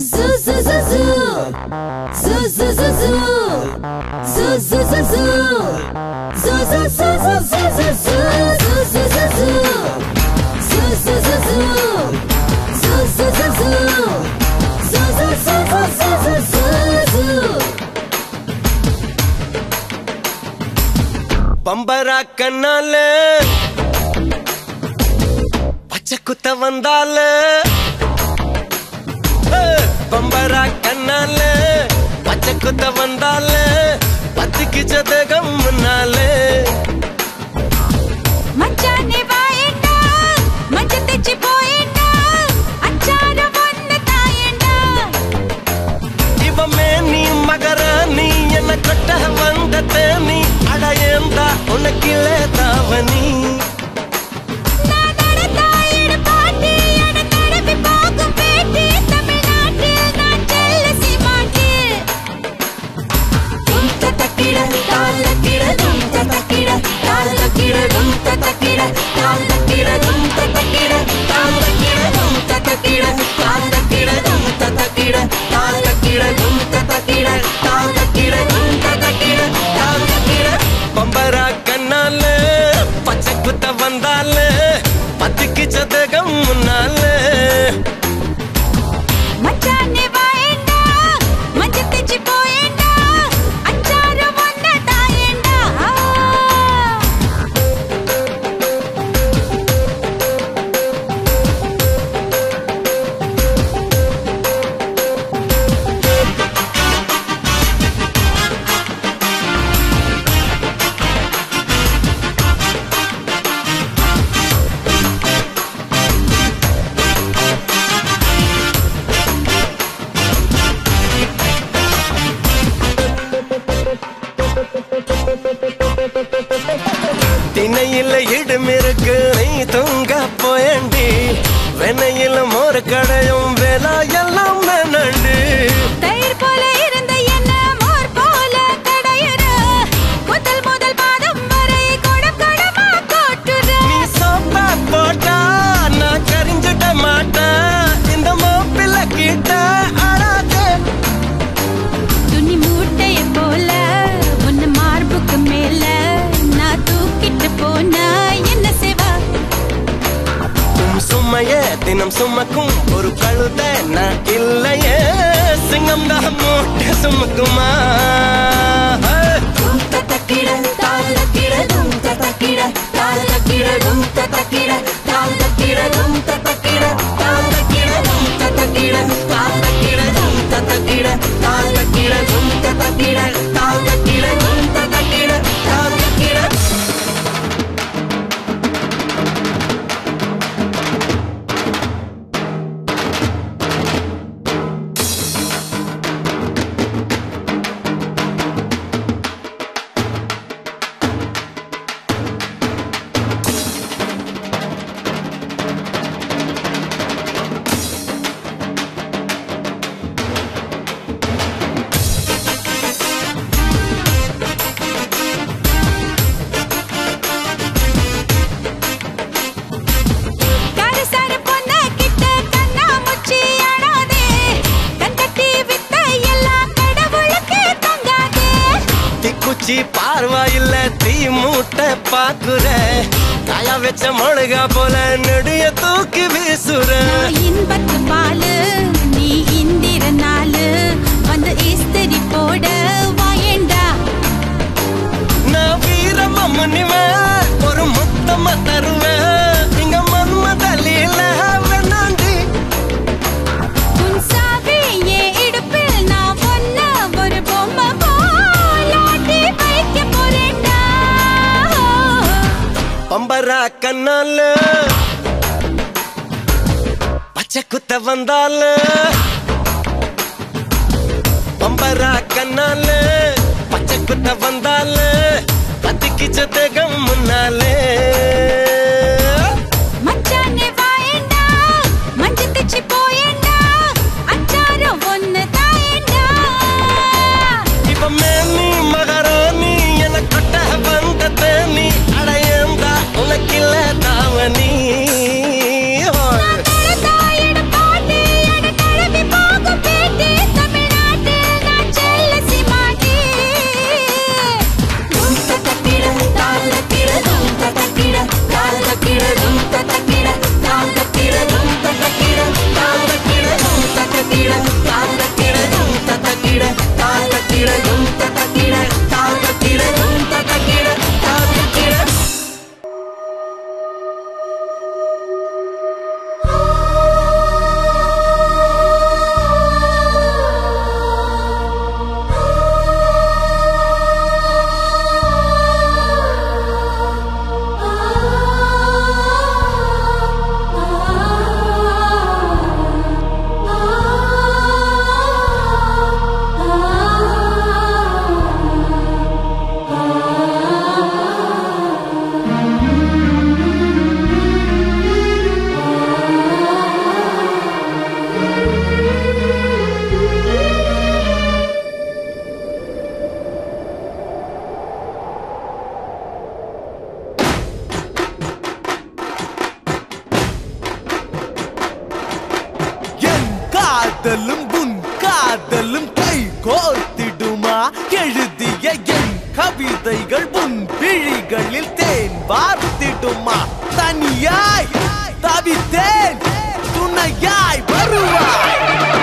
Zoo zoo zoo zoo Zoo zoo zoo zoo Zoo zoo zoo zoo Zoo zoo zoo zoo zoo zoo zoo Zoo zoo zoo zoo Zoo zoo zoo zoo Zoo zoo zoo zoo Zoo zoo zoo zoo zoo zoo zoo பம்பரா கண்ணால பச்சை குத்த வந்தால ஏய், பம்பரா கண்ணால பச்சை குத்த வந்தால பத்துக்கு ஜதகம் முன்னாலே மச்சானே வாயேண்டா மஞ்ச தெச்சி போயேண்டா அச்சார ஒன்னு தாயேண்டா இவமே நீ மகராணி என்ன கொட்ட வந்த தேனி அடையந்தா உனக்கிலே தாவணி நான் நடந்தாயிடு பாட்டி என தடவி போகும் பேட்டி தமிழ்நாட்டில் நான் செல்ல சீமாட்டி தும் தத்தக்கிட தால் தக்கிட தும் தத்தக்கிட தால் தக்கிட தும் தத்தக்கிட தால் தக்கிட தும் தத்தக்கிட தால் தக்கிட தும் தத்தக்கிட தால் தக்கிட தும் தத்தக்கிட தால் தக்கிட தும் தத்தக்கிட தால் தக்கிட தும் தத்தக்கிட தால் தக்கிட பம்பரா கண்ணால பச்சை குத்த வந்தால பத்துக்கு ஜதகம் முன்னாலே மச்சானே வாயேண்டா மஞ்ச தெச்சி போயேண்டா அச்சார ஒன்ன தாயேண்டா திணையில இடுமிருக்கு நீ தூங்க போயண்டி வெண்ணையில மோர் கடையும் வேலா எல்லாம் வேணண்டு தயிர் போல இருந்த என்ன மோர் போல கடையுற முதல் முதல் பாதம் வரை கொடம் கொடமா கோட்டுற நீ சோப்பா போட்டா நான் கரிஞ்சிட மாட்டேன் இந்த மாப்பிள்ள கிட்ட அழாதே துணி மூட்டைய போல உன்ன மார்புக்கு மேல நான் தூக்கிட்டு போனா என்ன செய்வா உம் சுமையே தினம் சுமக்கும் ஒரு கழுத நான் இல்லையே சிங்கம் தான் மூட்டை சுமக்குமா தும் தத்தக்கிட தால் தக்கிட தும் தத்தக்கிட தால் தக்கிட தும் தத்தக்கிட தால் தக்கிட தும் தத்தக்கிட தால் தக்கிட தும் தத்தக்கிட தால் தக்கிட தும் தத்தக்கிட தால் தக்கிட தும் தத்தக்கிட தால் தக்கிட தும் தத்தக்கிட தால் தக்கிட கரசர பொண்ண கிட்ட கண்ணா முச்சி ஆடாதே கண் கட்டி வித்த எல்லாம் கடவுளுக்கு தங்காதே திக்குச்சி பார்வாயில்ல தீ மூட்டை பாக்குற காயா வச்ச மொழுகா போல நெடிய தூக்கி வீசுற நான் இன்பத்து பாலு நீ இந்திர நாளு வந்து இஸ்திரி போட வாயேண்டா நான் வீரமா முனிவேன் ஒரு முத்தமா தருவேன் இங்க மன்மதலில வேணாண்டி உன் சாவி என் இடுப்பில் நான் ஒன்ன ஒரு பொம்மை போலாட்டி வைக்க போறேன்டா பம்பரா கண்ணால பச்சை குத்த வந்தால பம்பரா கண்ணால பச்சை குத்த வந்தால பத்திக்கு ஜதகம் முன்னாலே மச்சானே வாயேண்டா மஞ்ச தெச்சி போயேண்டா அச்சாரம் ஒன்னு தாயேண்டா இப்ப மேனி மகாராணி என கொட்ட வந்த தேனி அடையந்தா உனக்கில்ல தாவணி நான் தரதாயிடு பாட்டி என தடவி போகும் காதலும் உன் காதலும் கை கோர்த்திடுமா எழுதிய என் கவிதைகள் உன் விழிகளில் தேன் வார்த்திடுமா தனியாய் தவித்தேன் துணையாய் வருவாய்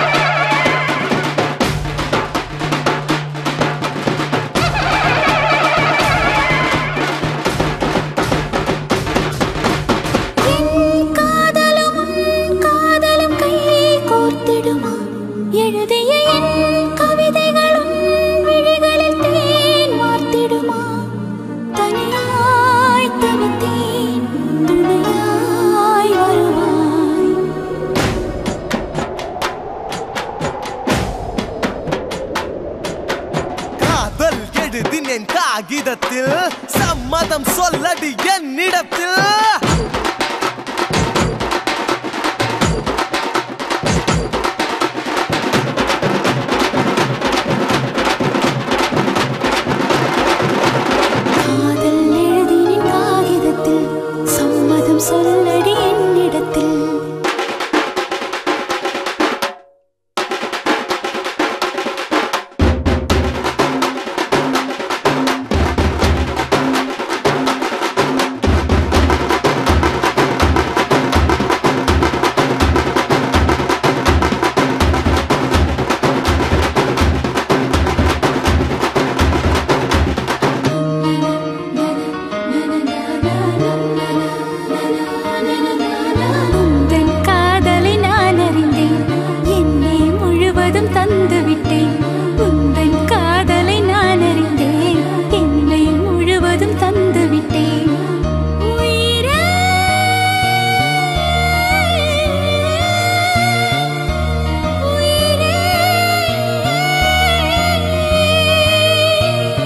என் காதலும் உன் காதலும் கை கோர்த்திடுமா எழுதிய என் கவிதைகளும் விழிகளில் தேன் வார்த்திடுமா தனியாய் தவித்தேன் துணையாய் வருவாய் காதல் எழுதினேன் காகிதத்தில் சம்மதம் சொல்லடி என்னிடத்தில் காதல் எழுதினேன் காகிதத்தில் சம்மதம் சொல்லடி என்னிடத்தில் உந்தன் காதலை நான் அறிந்தேன் என்னை முழுவதும் தந்து விட்டேன் உந்தன் காதலை நான் அறிந்தேன் என்னை முழுவதும் தந்து விட்டேன் உயிரே உயிரே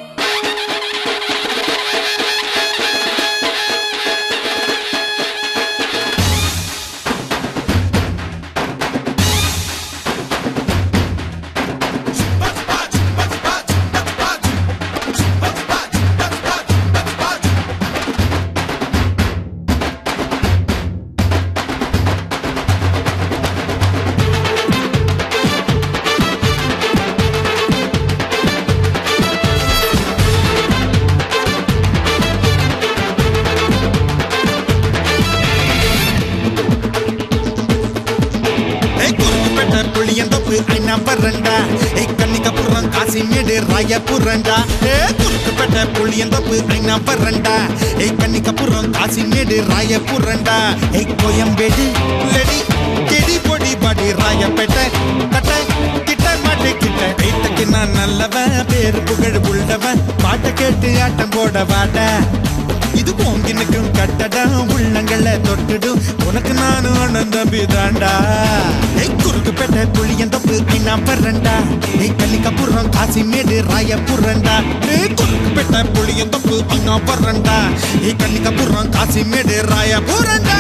ஏய் குறுக்குப்பேட்டை புளியந்தோப்பு ஐநா பரண்டா ஏய் கன்னிக்கப்புறம் காசிமேடு ராயபுரண்டா ஏ குறுக்குப்பேட்டை புளியந்தோப்பு ஐநா பரண்டா ஏய் கன்னிக்கப்புறம் காசிமேடு ராயபுரண்டா ஏய் கோயம்பேடு லெடி கெடி பொடி பாடி ராயப்பேட்டை கட்ட கிட்ட மாட்டு கிட்ட வீட்டுக்கு நான் நல்லவன் பேரு புகழ் உள்ளவன் பாட்டை கேட்டு ஆட்டம் போட வாட இது போங்கினுக்கும் கட்டடா உள்ளங்களை தொட்டுடும் உனக்கு நானும் அண்ணன் தம்பி தாண்டா ஏய் குறுக்கு பேட்டை புளியன் தப்பு ஐநா பரண்டா ஏய் கன்னிக்கப்புறம் காசிமேடு ராயபுரண்டா ஏய் குறுக்கு பேட்டை புளியன் தப்பு ஐநா பரண்டா ஏய் கன்னிக்கப்புறம் காசிமேடு ராயபுரண்டா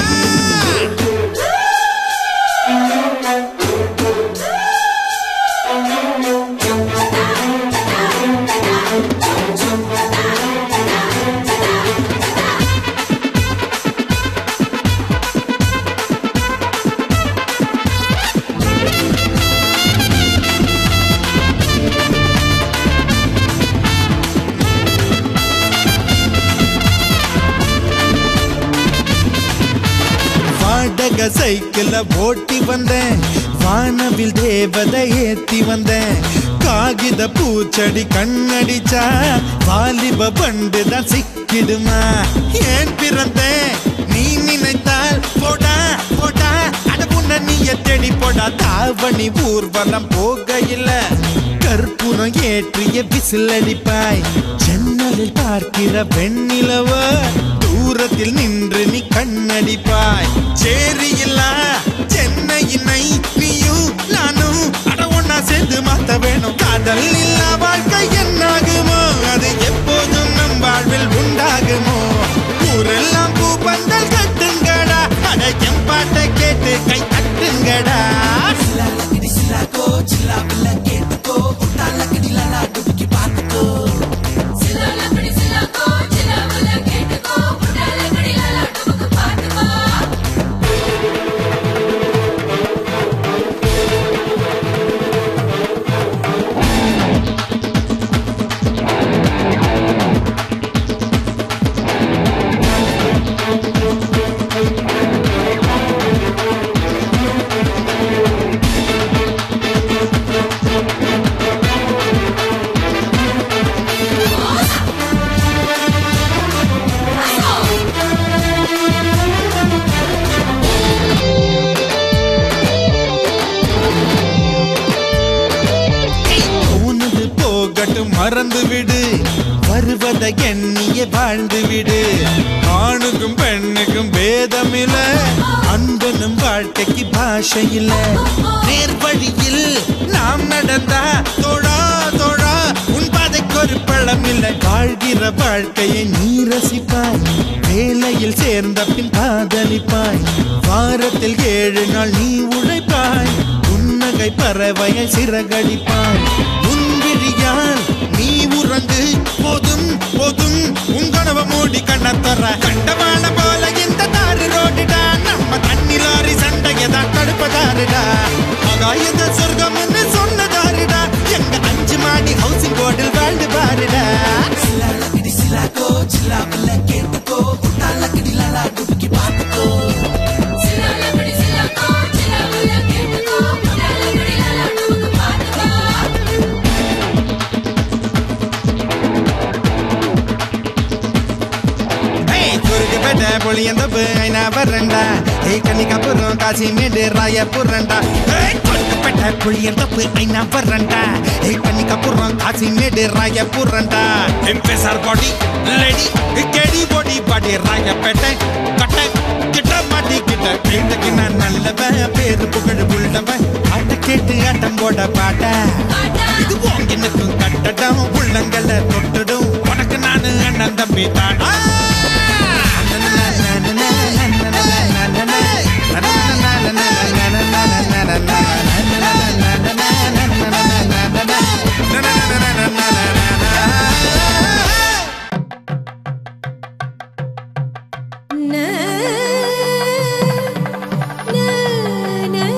வாடக சைக்கிள ஓட்டி வந்தேன் வானவில் தேவதை ஏத்தி வந்தேன் காகித பூச்செடி கண்ணடிச்சா வாலிப பண்டு தான் சிக்கிடுமா ஏன் பிறந்தேன் நீ நினைத்தால் போடா போடா அடப்புண்ண நீய தேடி போடா தாவணி ஊர்வலம் போகையில கற்பூரம் ஏற்றிய விசில் அடிப்பாய் ஜன்னலில் பார்க்கிற வெண்ணிலவ தூரத்தில் நின்று நீ கண்ணடிப்பாய் சேரியில்லா சென்னையினை நீயும் நானும் அட ஒன்னா சேர்ந்து மாத்த வேணும் காதல் இல்லா வாழ்க்கை என்னாகுமோ அது எப்போதும் நம் வாழ்வில் உண்டாகுமோ ஊரெல்லாம் பூ பந்தல் கட்டுங்கடா அட என் பாட்டை கேட்டு கை தட்டுங்கடா சிலா மறந்து விடு வருவதை எண்ணிய வாழ்ந்து விடு ஆணுக்கும் பெண்ணுக்கும் பேதமில்ல அன்பனும் வாழ்க்கைக்கு பாஷை இல்ல நேர்வழியில் நாம் நடந்தா தோழா தோழா உன் பாதைக்கு ஒரு பழம் இல்லை வாழ்கிற வாழ்க்கையை நீ ரசிப்பாய் வேலையில் சேர்ந்த பின் காதலிப்பாய் வாரத்தில் ஏழு நாள் நீ உழைப்பாய் புன்னகை பறவையை சிறகடிப்பாய் முன்விழியால் நீ உறங்கு போதும் போதும் உன் கனவை மூடி கண்ண தர கண்டவாள போல இந்த தாறு ரோடுடா நம்ம தண்ணி லாரி சண்டையை தான் தடுப்பதாருடா ஆகாயத சொர்க்கம்னு சொன்னதாருடா எங்க அஞ்சு மாடி ஹவுசிங் போர்டில் வாழ்ந்து பாருடா சிலாலபடி சிலாக்கோ சிலாவுல கேட்டுக்கோ சிலாலபடி லாலா நமக்கு பாத்துக்கோ ஏய், குறுக்கு பேட்டை புளியந்தப்பு ஐநா வரண்டா ஏய் கன்னிகாபுரம் காசிமேடு ராயபுரண்டா ஏய் குறுக்கு பேட்டை புளியந்தப்பு ஐநா வரண்டா ஏய் கன்னிகாபுரம் காசிமேடு ராயபுரண்டா எம்பேசார் பாடி லேடி கேடி பாடி பாடி ராயப்பேட்டை கட்டை கிட்ட மாட்டி கிட்ட கேட்டுக்கு நான் நல்லவன் பேரு புகழ் உள்ளவன் ஆட்ட கேட்டு ஆட்டம் போட பாட்ட இது வாங்கினுக்கும் கட்டடம் உள்ளங்களை தொட்டுடும் உனக்கு நானு அண்ணன் தம்பி தாடா நா நா நா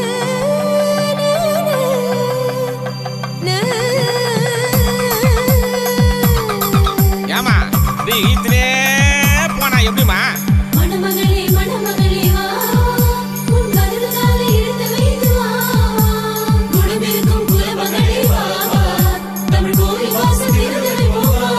நா ஏமா நீ ஈத்தினே போனா எப்படிமா மணமகளே மணமகளே வா உன் கருது காலை இழுத்து வைத்து வா குணமிருக்கும் குலமகளே வா தமிழ் கோயில் வாசல் திறந்து வைப்போம் வா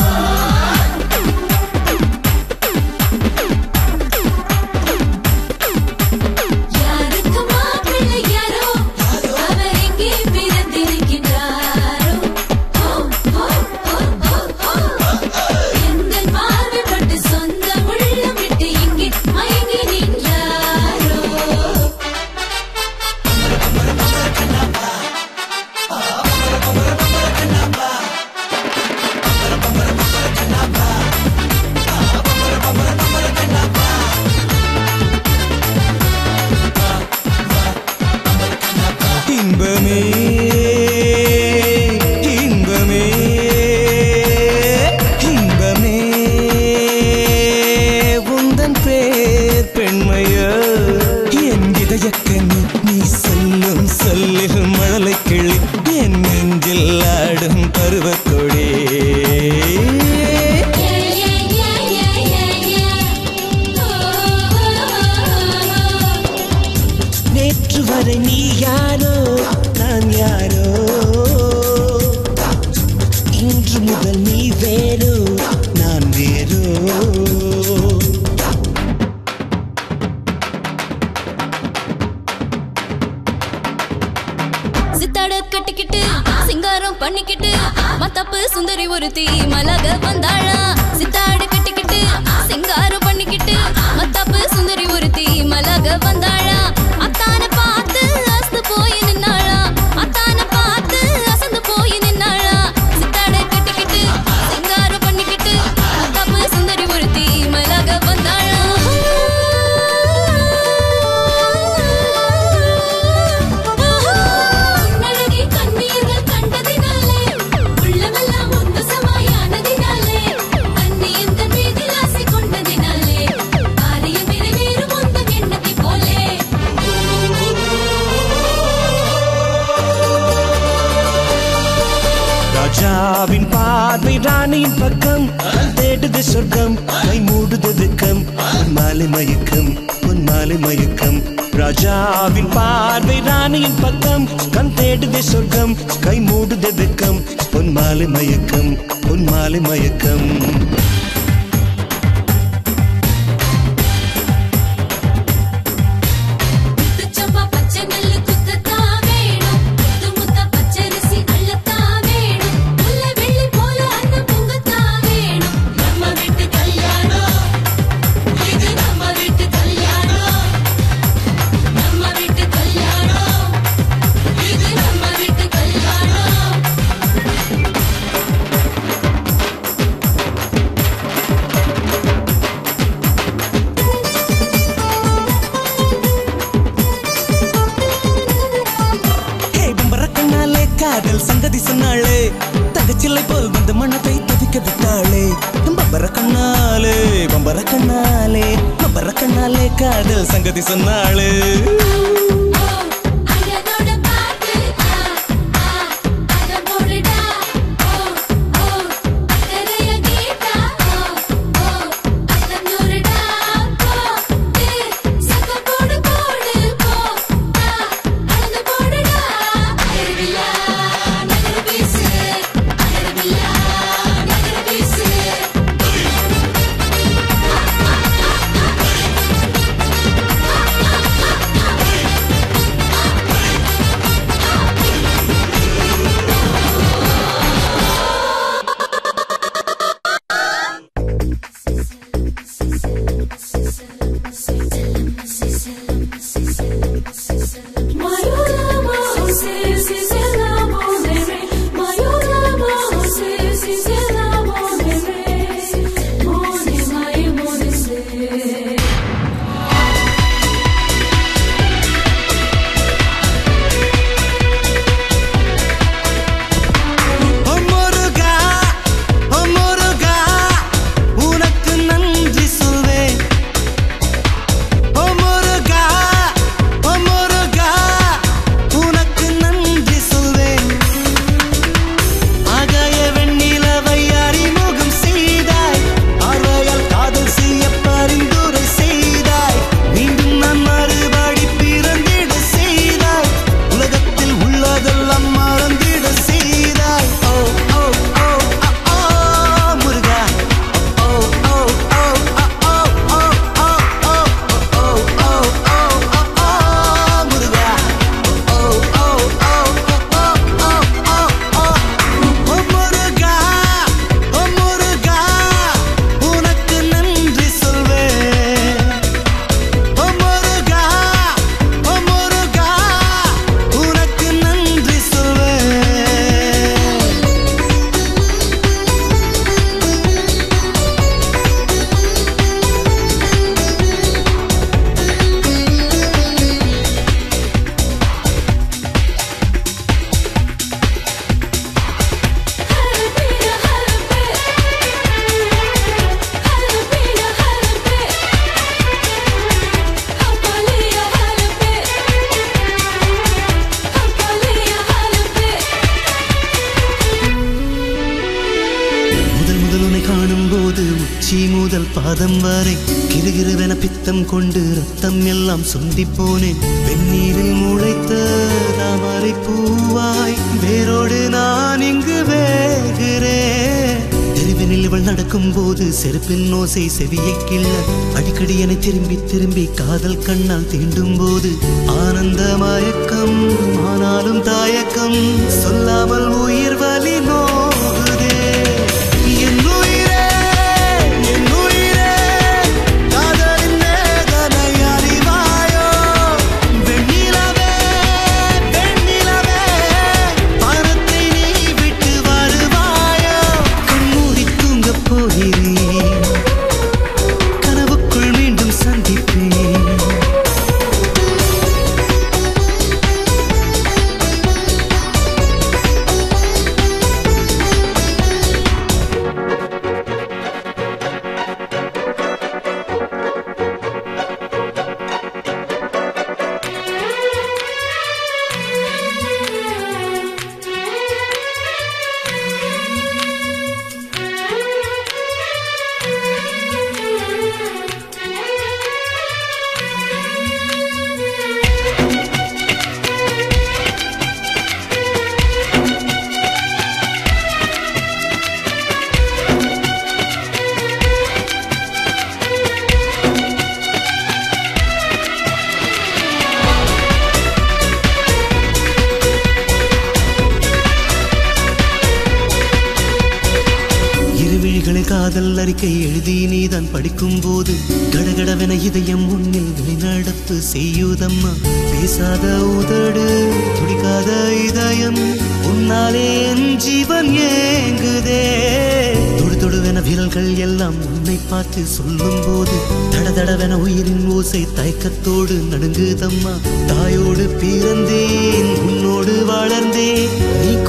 யாருக்கு மாப்பிள்ளை யாரோ அவர் எங்கே பிறந்திருக்கின்றாரோ ஓ ஓ ஓ ஓ ஓ எந்தன் பார்வைப்பட்டு சொந்த உள்ளம் விட்டு இங்கே மயங்கி நின்றாரோ இன்பமே இன்பமே இன்பமே உந்தன் பேர் பெண்மையோ என் இதயக்கனி நீ சொல்லும் சொல்லில் மழலை கிளி என் நெஞ்சில் ஆடும் பருவக்கொடி யே யே யே யே யே யே ஓ நேற்று வரை நீ யாரோ நான் யாரோ இன்று முதல் நீ வேறோ நான் வேறோ சித்தாட கட்டிக்கிட்டு சிங்காரம் பண்ணிக்கிட்டு மத்தப்பு சுந்தரி ஒருத்தி மலக வந்தாளா சித்தாடு கட்டிக்கிட்டு சிங்காரம் பண்ணிக்கிட்டு மத்தப்பு சுந்தரி ஒருத்தி மலக வந்தாளா அத்தான பார்த்து அசந்து போய் நின்னாளா அத்தான பார்த்து அசந்து போய் நின்னாளா சித்தாட கட்டிக்கிட்டு சிங்காரம் பண்ணிக்கிட்டு மத்தப்பு சுந்தரி ஒருத்தி மலக வந்தாளா உன்னழகை கண்ணீர்கள் கண்டதினாலே உள்ளமெல்லாம் உந்து சமாயானதினாலே அன்னி இந்த மீதில் ஆசை கொண்டதினாலே காரியம் நிறைவேறும் உந்தன் எண்ணத்தைப் போலே ராஜாவின் பார்வை ராணியின் பக்கம் தேடுது சொர்க்கம் கை மூடுது துக்கம் உன் மாலை மயக்கம் உன் மாலை மயக்கம் ராஜாவின் பார்வை ராணியின் பக்கம் கண் தேடுது சொர்க்கம் கை மூடுது துக்கம் உன் மாலை மயக்கம் உன் மாலை மயக்கம் முத்துச்சம்பா பச்சை நெல்லு குத்தத்தான் வேணும் முத்து முத்த பச்சரிசி அள்ளத்தான் வேணும் முல்லை வெள்ளி போல காதல் சங்கதி சொன்னாளே தங்கச்சில்லை போல் வந்து மனத்தை தவிக்க விட்டாளே பம்பர கண்ணாலே பம்பர கண்ணாலே பம்பர கண்ணாலே காதல் சங்கதி சொன்னாளே ஐயனோட பாட்டு ஆ ஆ அத போடுடா ஓ ஓ அக்கறைய கீதா ஓ ஓ அத்தனூருடா போ தே சக்க போடு போடு போ ஆ அளந்து போடுடா அகரவில்லா நகர பேசு அகரவில்லா நகர பேசு ஓ முருகா ஓ முருகா உனக்கு நன்றி சொல்வேன் ஓ முருகா ஓ முருகா உனக்கு நன்றி சொல்வேன் ஆகாய வெண்ணிலவை அறிமுகம் செய்தாய் பார்வையால் காதல் செய்ய பரிந்துரை செய்தாய் மீண்டும் நான் மறுபடி பிறந்திட செய்தாய் உலகத்தில் உள்ளதெல்லாம் மறந்திட செய்தாய் ஓ ஓ ஓ அ, ஓ முருகா ஓ ஓ ஓ அ, ஓ ஓ ஓ ஓ ஓ ஓ ஓ அ, ஓ முருகா ஓ ஓ ஓ ஓ ஓ ஓ ஓ ஓ முருகா ஓ முருகா உனக்கு நன்றி சொல்வேன் ஓ முருகா ஓ முருகா உனக்கு நன்றி சொல்வேன் முதல் முதல் உன்னை காணும் போது உச்சி முதல் பாதம் வரை கிருகிருவென பித்தம் கொண்டு ரத்தம் எல்லாம் சுண்டி போனேன் வெந்நீரில் முளைத்த தாமரை பூவாய் வேரோடு நான் இங்கு வேகிறேன் தெருவினில் இவள் நடக்கும் போது செருப்பின் ஓசை செவியை கிள்ள அடிக்கடி என திரும்பி திரும்பி காதல் கண்ணால் தீண்டும் போது ஆனந்த மயக்கம் ஆனாலும் தாயக்கம் சொல்லாமல் உயிர் வலி நோகுதே என் உயிரே, என் உயிரே, காதலின் வேதனை அறிவாயோ? வெண்ணிலவே, வெண்ணிலவே, வானத்தை நீ விட்டு வருவாயோ? கண்மூடி தூங்கப் போகிறேன் கனவுக்குள் மீண்டும் சந்திப்பேன் இருவிழிகளை காதல் அறிக்கை எழுதி நீதான் படிக்கும் போது கடகடவென இதயம் உன்னில் வெளிநடப்பு செய்யுதம்மா பேசாத உதடு துடிக்காத இதயம் உன்னாலே என் ஜீவன் ஏங்குதே தொடு தொடுவென விரல்கள் எல்லாம் உன்னை பார்த்து சொல்லும் போது தடதடவென உயிரின் ஓசை தயக்கத்தோடு நடுங்குதம்மா தாயோடு பிறந்தேன் உன்னோடு வளர்ந்தேன் நீ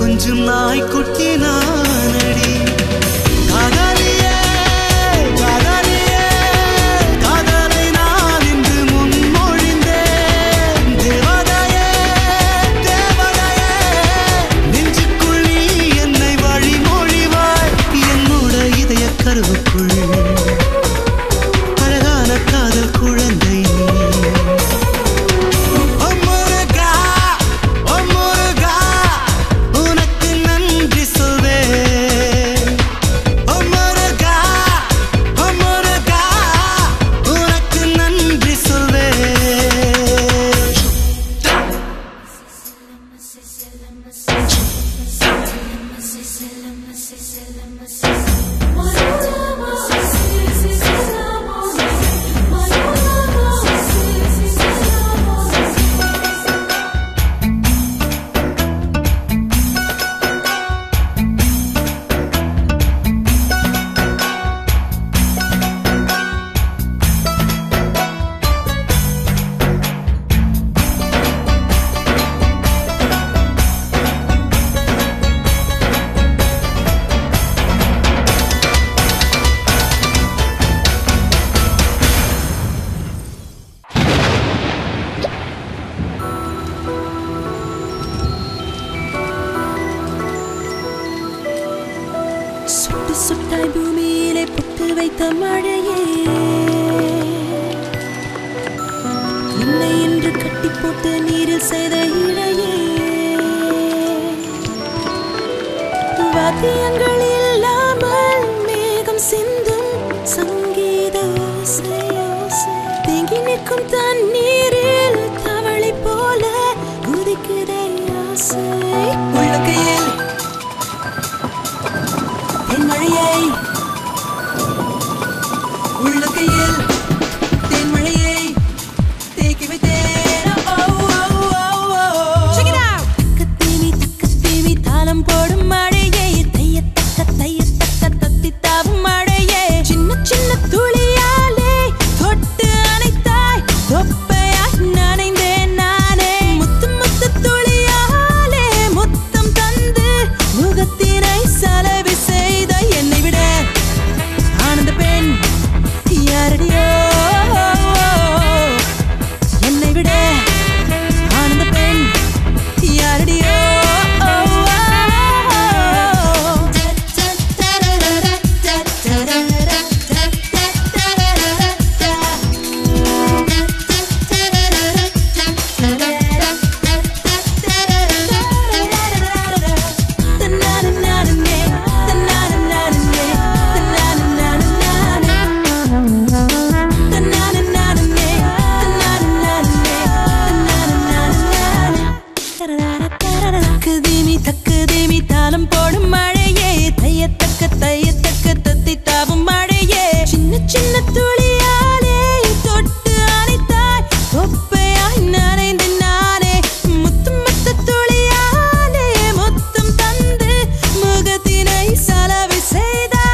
சுட்டு சுட்டாய் பூமியிலே புட்டு வைத்த மழையே என்னை என்று கட்டி போட்டு நீரில் செய்த இழையே வாத்தியங்கள் இல்லாமல் மேகம் சிந்தும் சங்கீத ஓசை, ஓசை. தேங்கி நிற்கும் தண்ணீரில் தவளை போல குதிக்கிறே ஆசை உள்ளங்கையில் தென்மழையை உள்ளங்கையில் தென்மழையை தேக்கி வைத்தேன் ஓ, ஓ, ஓ, ஓ, ஓ. தக்கத்தேவி, தக்கத்தேவி, தாளம் போடும் மழையே தையத்தக்க தையத்தக்க தத்தி தாவும் மழையே சின்ன சின்ன துளியாலே தொட்டு அணைத்தாய் தொப்பையாய் நனைந்தேன் நானே முத்து முத்து துளியாலே முத்தம் தந்து முகத்தினை சலவி செய்த என்னை விட ஆனந்த பெண் யாரடியோ என்னை விட ஆனந்த பெண் யாரடியோ தக்கதேமி தக்கதேமி தாளம் போடும் மழையே தையத்தக்க தையத்தக்க தத்தி தாவும் மழையே சின்ன சின்ன துளியாலே தொட்டு அணைத்தாய் தொப்பையாய் நனைந்து நானே முத்து முத்து துளியாலே முத்தம் தந்து முகத்தினை சலவை செய்தாய்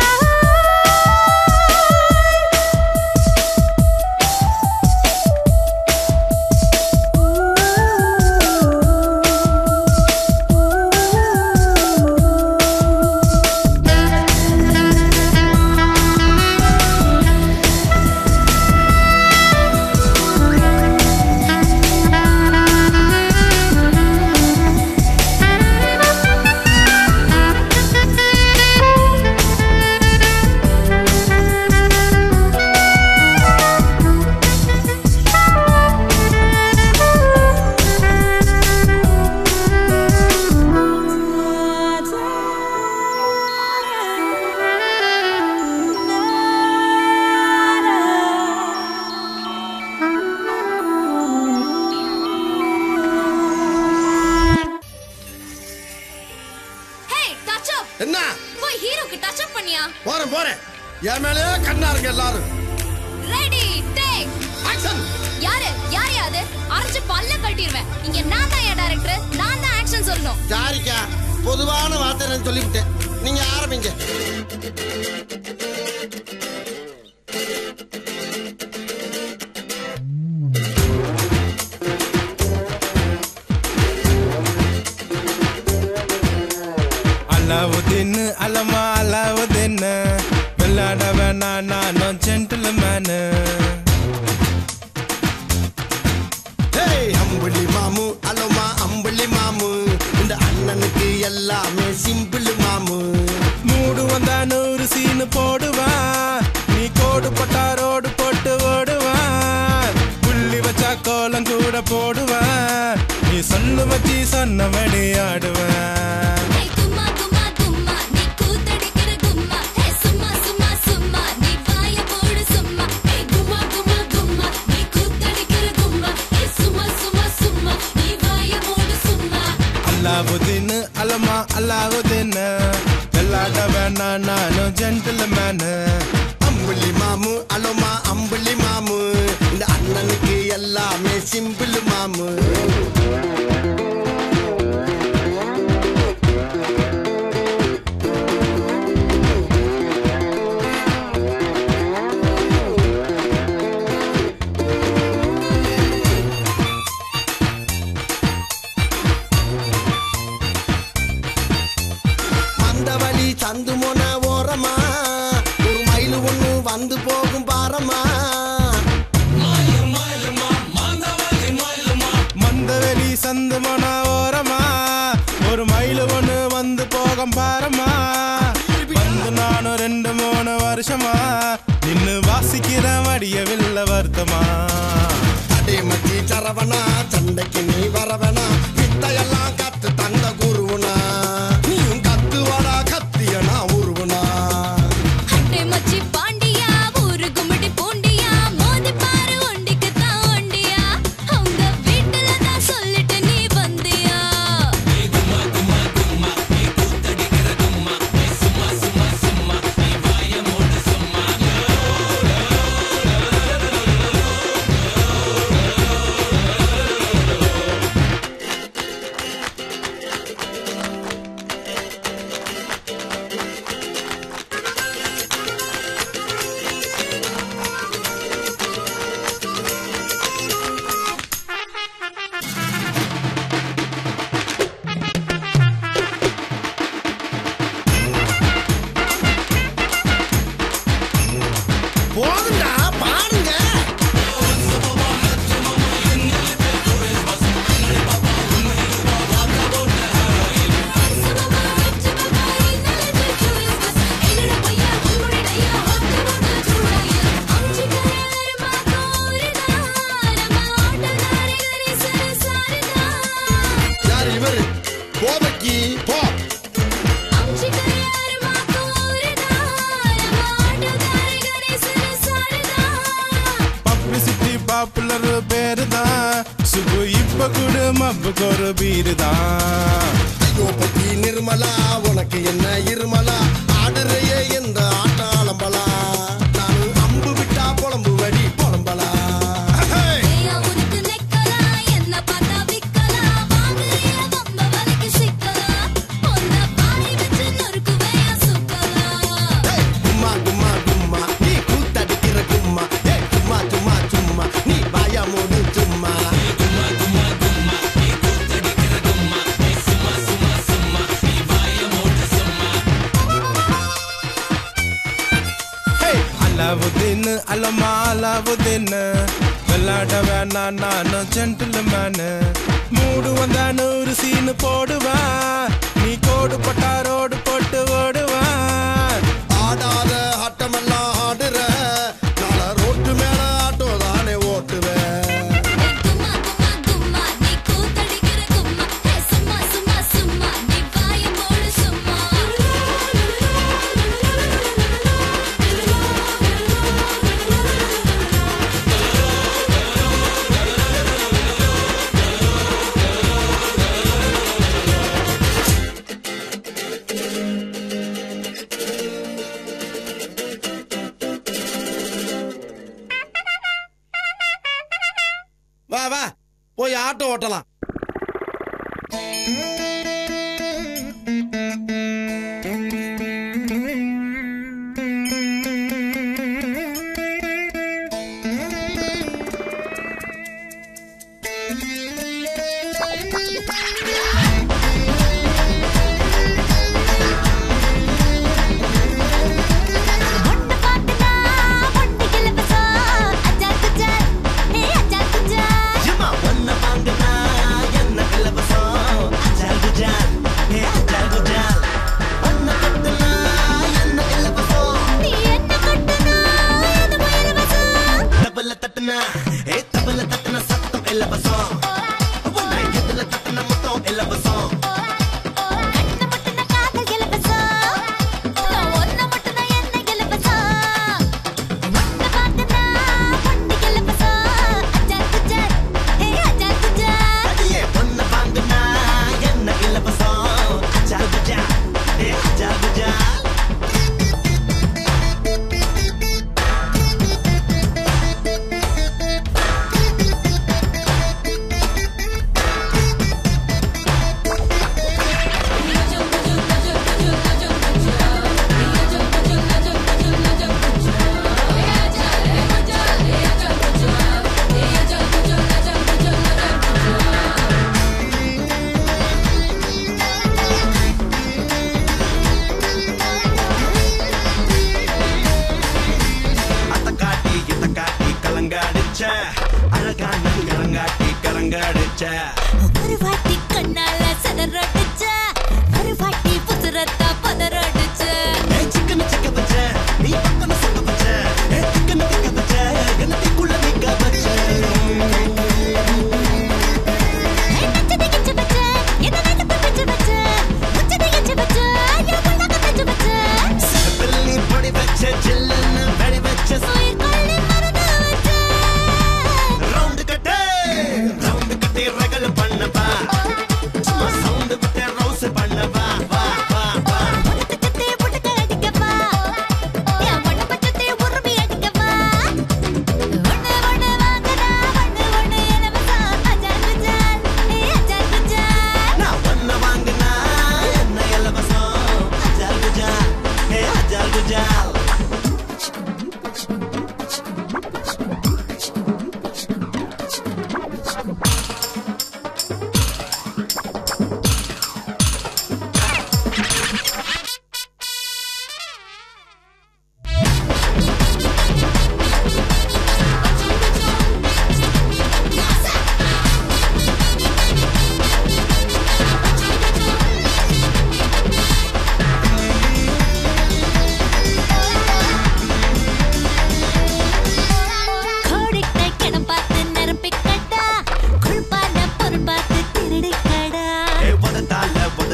ஹே டச் அப் என்ன போய் ஹீரோக்கு டச் அப் பண்ணியா போறேன் போறேன் என் மேலேயே கண்ணா இருக்கு எல்லாரும் ரெடி டேக் ஆக்ஷன் யாரு யார் அது அரைஞ்சு பல்ல கட்டிடுவேன் இங்க நான் தான் என் டைரக்டர் நான் தான் ஆக்ஷன் சொல்லணும் ஜாரிக்கா பொதுவான வார்த்தை நான் சொல்லிவிட்டேன் நீங்க ஆரம்பிங்க அலாவுதீன் அலமா அலாவுதீன் விளையாட வேணா நானும் ஜென்டில்மேனு ஹேய் அம்புலி மாமு அலோமா அம்புலி மாமு இந்த அண்ணனுக்கு எல்லாமே சிம்பிள் மாமு மூடு வந்தா நூறு சீனு போடுவா நீ கோடு போட்டா ரோடு போட்டு ஓடுவா புள்ளி வச்சா கோலம் கூட போடுவா நீ சொல்லு வச்சு சொன்னபடி ஆடுவேன் ஹே கும்மா கும்மா கும்மா நீ கூத்தடிக்கிற கும்மா ஹே சும்மா சும்மா சும்மா நீ வாய போடு சும்மா ஹே கும்மா கும்மா கும்மா நீ கூத்தடிக்கிற கும்மா ஹே சும்மா சும்மா சும்மா நீ வாய போடு சும்மா அல்லாவுதீன் அல சொல்லமா அல்லாவுதேன்னு வெள்ளாட வேணா நானும் ஜென்டில்மேனு அம்புலி மாமு அலோமா அம்புலி மாமு இந்த அண்ணனுக்கு எல்லாமே சிம்பிள் மாமு மந்தவழி சந்து மொன ஓரமா ஒரு மயில் ஒண்ணு வந்து போகும் பாரமா மந்தவெளி சந்து மன ஓரமா ஒரு மயில் ஒண்ணு வந்து போகம் பாரமா வந்து நானும் ரெண்டு மூணு வருஷமா நின்னு வாசிக்கிற மடியவில்லை வருத்தமா அடே மச்சி சரவணா சண்டைக்கு நீ வரவனா வித்தையெல்லாம் கத்து தந்த குருவுனா நீயும் கத்து வாடா கத்தியனா உருவனா அட்டை மச்சி பாண்டியா ஊரு கும்பிட்டு பூண்டியா மோதி பாரு ஒண்டிக்கு தான் ஒண்டியா அவங்க வீட்டுல நான் சொல்லிட்டு நீ வந்தியா போதுண்டா பாருங்க யார் இவரு கோபக்கி போ பப்ளிசிட்டி பாப்புலர் பேரு தான் சுபு இப்ப கூட மப்புக்கு ஒரு பீரு தான் ஐயோ பத்தி நிர்மலா உனக்கு என்ன இருமலா ஆடுறையே எந்த ஆட்டாளம்பலா நான் அம்பு விட்டா புலம்பு வடி புலம்பலா கும்மா கும்மா கும்மா நீ கூத்தடிக்கிற கும்மா ஏ சும்மா சும்மா சும்மா நீ வாயா மூடு சும்மா அலாவுதீன் அலமா அலாவுதீன் விளையாட வேணா நானும் ஜென்டில்மேனு மூடு வந்தா நூறு சீனு போடுவேன் நீ கோடு பட்டா ரோடு போட்டு ஓடுவேன் ஆடாத ஆட்டமெல்லாம் ஆடுற நாள ரோட்டு மேல ஆட்டோ தானே ஓட்டுவேன் வா வா போய் ஆட்டோ ஓட்டலாம் என்ன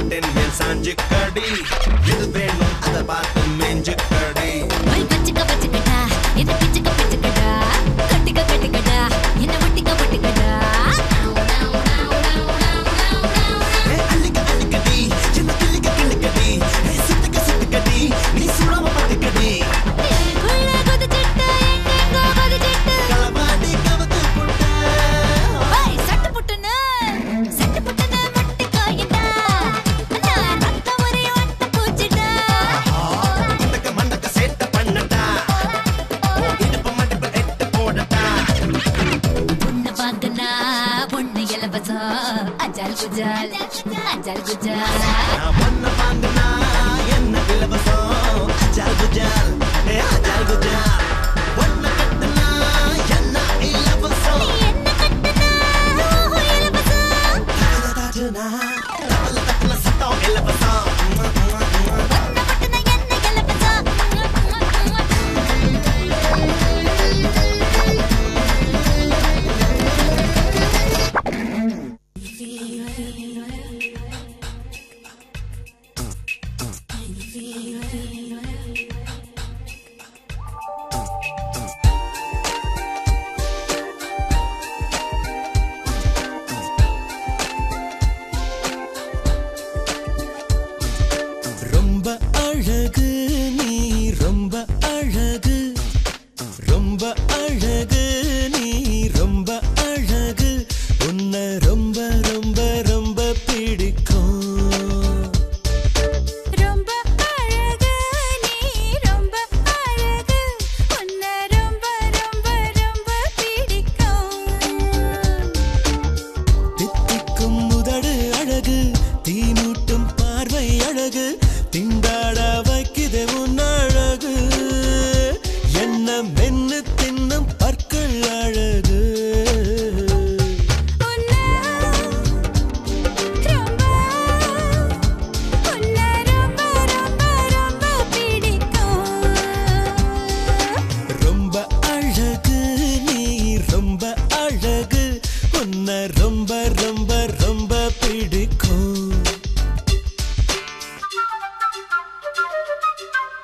கட்டின் மேல் சாஞ்சு கடி எது வேணும் அதை பார்த்து மேஞ்சு கடி போய் பச்சுக்க பச்சுக்கடா என்ன பிச்சுக்க பிச்சுக்கடா கட்டிக்க கட்டிக்கடா என்ன ஒட்டிக்க ஒட்டிக்கடா ஏ அள்ளிக்க அள்ளிக்கடி சின்ன கிள்ளிக்க கிள்ளிக்கடி ஏ சுத்துக்க சுத்துக்கடி நீ சுடாம பார்த்துக்கடி எனக்குள்ள கொதிச்சிட்டு எங்கெங்கோ கொதிச்சிட்டு களவாடி கவுத்து புட்ட ஓய் சட்டு புட்டுன்னு சட்டு புட்டுன்னு மட்டி காயண்டா நான் ரத்த ஒரே ஒட்ட பூச்சிடா மண்டக்க மண்டக்க சேட்ட பண்ணட்டா இடுப்பு மடிப்பு எட்டு போடட்டா பொண்ணு வாங்கினா பொண்ணு இலவசம் அஜால் குஜால் அஜால் குஜால் நான் பண்ண வாங்கினா என்ன இலவசம் அஜால் குஜால் ஏ அஜால் குஜால் ஒன்ன கட்டுனா என்ன இலவசம் என்ன கட்டுனா ஓஹோ இலவசம் தாஜனா தவள தட்டுன சத்தம் இலவசம் பொண்ணு பட்டுனா என்ன இலவசம் ரொம்ப அழகு நீ ரொம்ப அழகு ரொம்ப அழகு நீ ரொம்ப அழகு உன்னை ரொம்ப ரொம்ப ரொம்ப பிடிக்கும் ரொம்ப அழகு நீ ரொம்ப அழகு உன்னை ரொம்ப ரொம்ப ரொம்ப பிடிக்கும் தித்திக்கும் முதடு அழகு தீமூட்டும் பார்வை அழகு திண்டாட வைக்குது உன் அழகு என்ன மென்னு தின்னும் பற்கள் அழகு உன்னை ரொம்ப உன்னை ரொம்ப ரொம்ப ரொம்ப பிடிக்கும் ரொம்ப அழகு நீ ரொம்ப அழகு உன்னை ரொம்ப ரொம்ப ரொம்ப பிடிக்கும்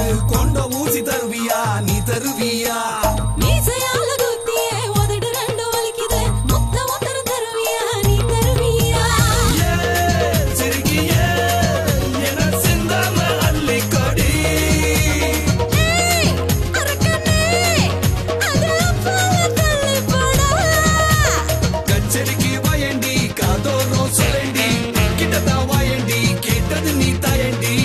கொண்ட ஊசி தருவியா நீ தருவியா மீசையால குத்தியே உதடு ரெண்டு வலிக்குது முத்த முத்தர தருவியா நீ தருவியா சிறுகியே என சிந்தாம அள்ளி கொடி ஏய் அரக்கனே அது அப்பால தள்ளி போடா கச்சேரிக்கு வாயண்டி காதோரம் சொல்லண்டி கிட்டதான் வாயண்டி கேட்டது நீ தாயண்டி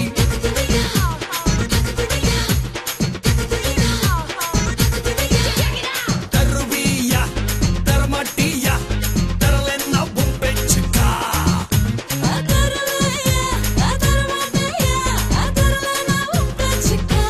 தருவியா தரமாட்டியா தரலன்னா உன் பேச்சுக்கா அதரலையா அதரமாட்டையா அதரலனா உன் பேச்சுக்கா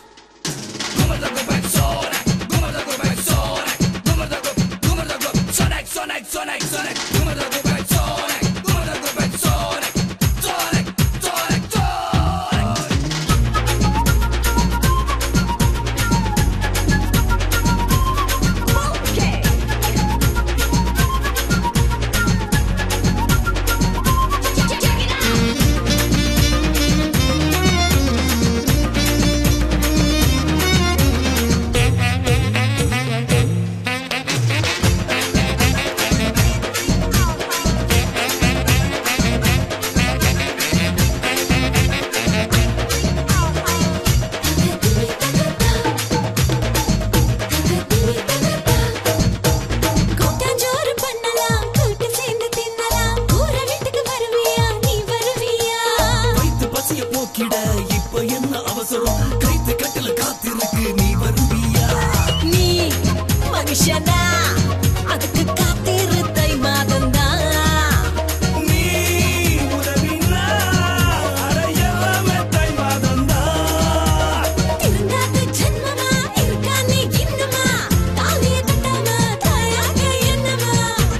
கூட்டாஞ்சோறு பண்ணலாம் கூட்டு சேர்ந்து தின்னலாம் ஊர வீட்டுக்கு வருவியா நீ வருவியா வயித்து பசிய போக்கிட இப்ப என்ன அவசரம் கைத்து கட்டில காத்திருக்கு நீ வருவியா நீ மனுஷனா அதுக்கு காத்திரு தை மாதம்தான் நீ உதவினா அட எல்லாமே தை மாதம்தான் திருந்தாத ஜென்மமா இருக்கா நீ இன்னுமா தாலிய கட்டாம தாயாக என்னமா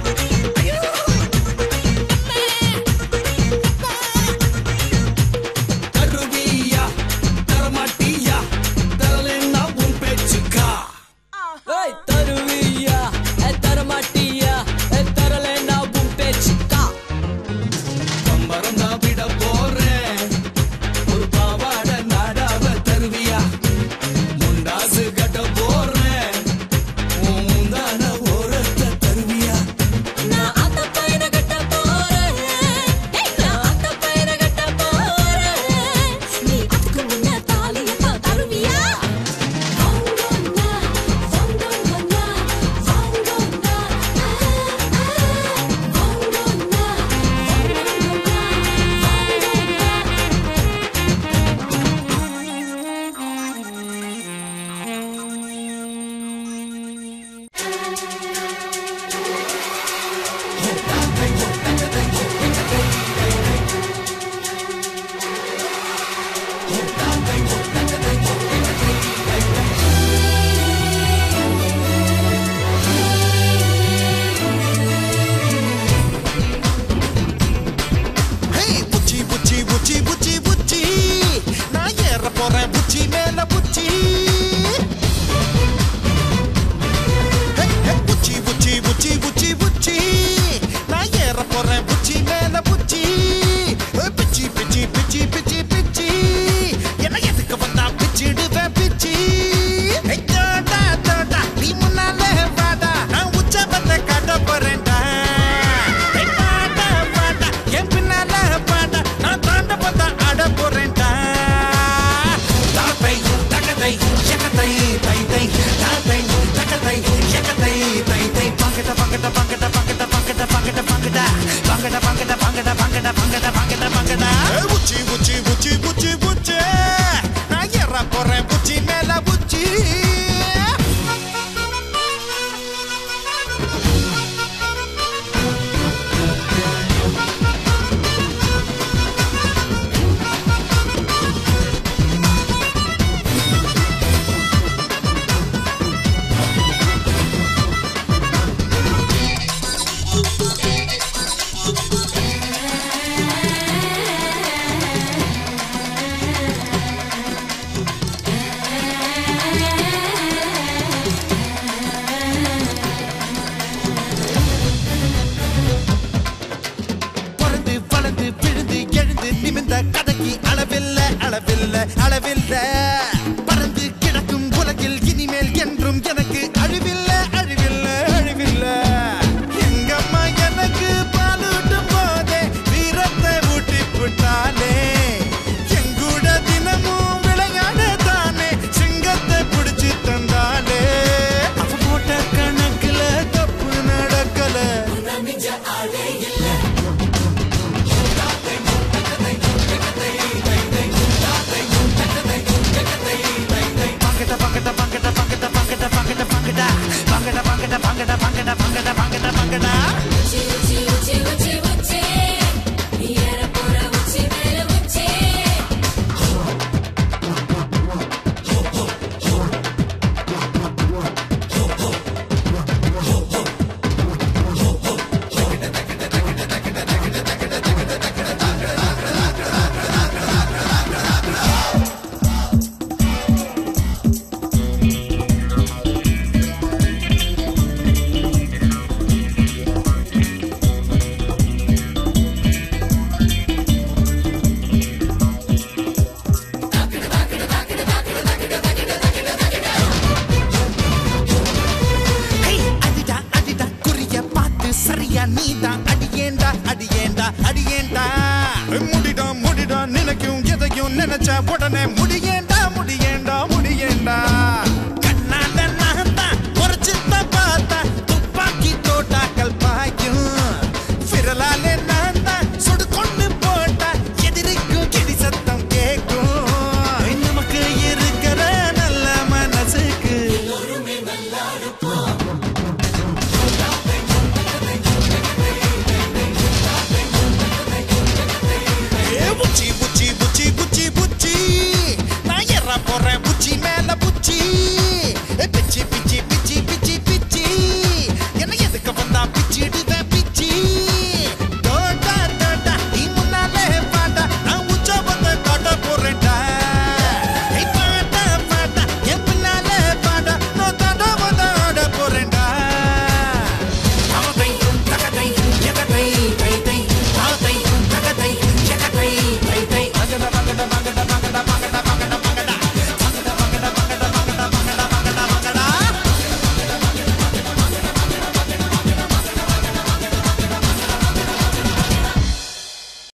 தருவியா தரமாட்டியா தரலன்னா உன் பேச்சுக்கா தருவியா தரமாட்டியா தரலன்னா உன் பேச்சுக்கா பம்பரம் தான் விட போறேன் ஒரு பாவாட நாடாவ தருவியா முண்டாசு கட்ட போறேன் உன் முந்தான ஓரத்தை தருவியா நான் அத்த பையன கட்ட போறேன் ஏய், நான் அத்த பையன கட்ட போறேன் நீ அதுக்கு முன்ன தாலிய தான் தருவியா வாங்கோன்னா வாங்கோன்னா வாங்கோன்னா வாங்கோன்னா ஹே, புச்சி புச்சி புச்சி புச்சி புச்சி நான் ஏற போறேன் புச்சி மேல புச்சி ஹே, ஹே, புச்சி புச்சி புச்சி புச்சி புச்சி நான் ஏற போறேன் புச்சி மேல புச்சி ஏ, பிச்சி பிச்சி பிச்சி பிச்சி பிச்சி என்ன எதுக்கு வந்தா பிச்சிடுவேன் பிச்சி ஹே, தோடா, தோடா, நீ முன்னாலே வாடா நான் உச்சபத்தை காட்ட போறேன்டா ஹே, வாடா, வாடா, என் பின்னால வாடா நான் தாண்ட பார்த்தா ஆட போறேன்டா தாப்பை, தகதை, எகத்தை, தை, தை, தாப்பை, தகதை, எகத்தை, தை, தை, பங்கட, பங்கட, பங்கட, பங்கட, பங்கட, பங்கட, பங்கட, பங்கட, பங்கட, பங்கட, பங்கட, பங்கட, பங்கட, பங்கட. ஏ, உச்சி, உச்சி, உச்சி, உச்சி, உச்சி. நான் ஏற போறேன் புச்சி மேல புச்சி ஆ வச்ச உடனே முடிய